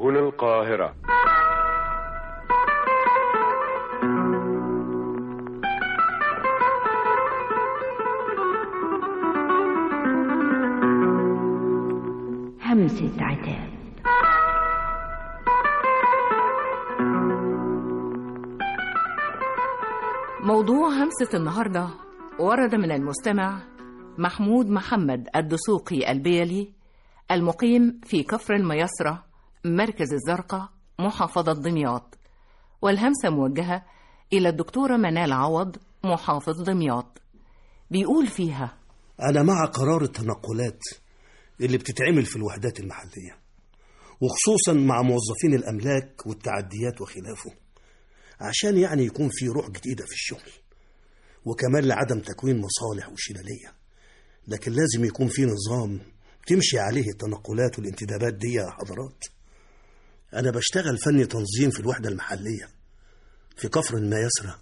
هنا القاهرة همسة عتاب موضوع همسة النهاردة ورد من المستمع محمود محمد الدسوقي البيلي المقيم في كفر الميسرة مركز الزرقاء محافظة دمياط والهمسة موجهة إلى الدكتورة منال عوض محافظ دمياط بيقول فيها أنا مع قرار التنقلات اللي بتتعمل في الوحدات المحلية وخصوصا مع موظفين الأملاك والتعديات وخلافه عشان يعني يكون في روح جديدة في الشغل وكمان لعدم تكوين مصالح وشلالية لكن لازم يكون في نظام تمشي عليه التنقلات والانتدابات دي يا حضرات أنا بشتغل فني تنظيم في الوحدة المحلية في كفر الميسرة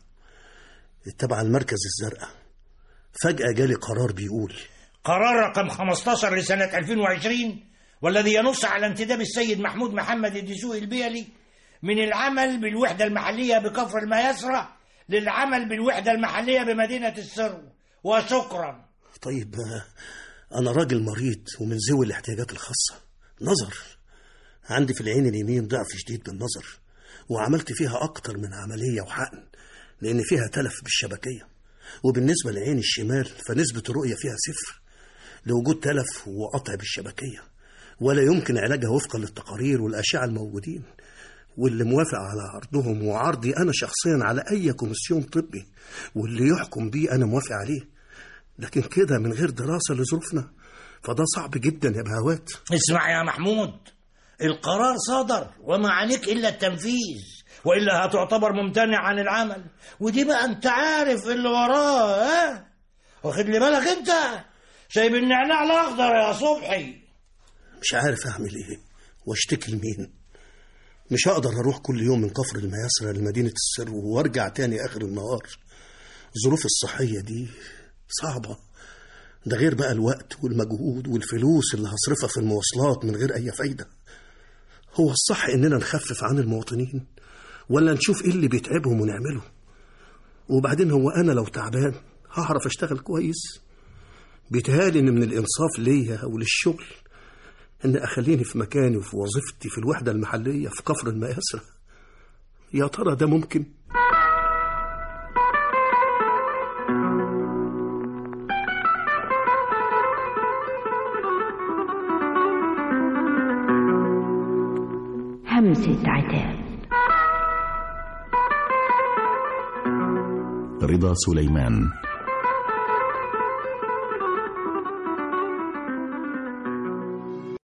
تبع المركز الزرقاء فجأة جالي قرار بيقول قرار رقم 15 لسنة 2020 والذي ينص على انتداب السيد محمود محمد الدسوقي البيلي من العمل بالوحدة المحلية بكفر الميسرة للعمل بالوحدة المحلية بمدينة السرو وشكرا طيب أنا راجل مريض ومن ذوي الاحتياجات الخاصة نظر عندي في العين اليمين ضعف شديد بالنظر وعملت فيها أكتر من عملية وحقن لأن فيها تلف بالشبكية وبالنسبة لعين الشمال فنسبة الرؤية فيها صفر لوجود تلف وقطع بالشبكية ولا يمكن علاجها وفقا للتقارير والأشعة الموجودين واللي موافق على عرضهم وعرضي أنا شخصيا على أي كوميسيون طبي واللي يحكم بيه أنا موافق عليه لكن كده من غير دراسة لظروفنا فده صعب جدا يا بهوات اسمع يا محمود القرار صدر وما عليك إلا التنفيذ وإلا هتعتبر ممتنع عن العمل ودي بقى أنت عارف اللي وراه ها واخد لي بالك أنت سايب النعناع الأخضر يا صبحي مش عارف أعمل إيه واشتكي لمين مش هقدر أروح كل يوم من كفر المياسرة لمدينة السر وارجع تاني آخر النهار الظروف الصحية دي صعبة ده غير بقى الوقت والمجهود والفلوس اللي هصرفها في المواصلات من غير أي فايدة هو الصح إننا نخفف عن المواطنين ولا نشوف إيه اللي بيتعبهم ونعمله وبعدين هو أنا لو تعبان هعرف أشتغل كويس بيتهيألي إن من الإنصاف ليا وللشغل إن أخليني في مكاني وفي وظيفتي في الوحدة المحلية في كفر المياسرة يا ترى ده ممكن؟ همسة عتاب رضا سليمان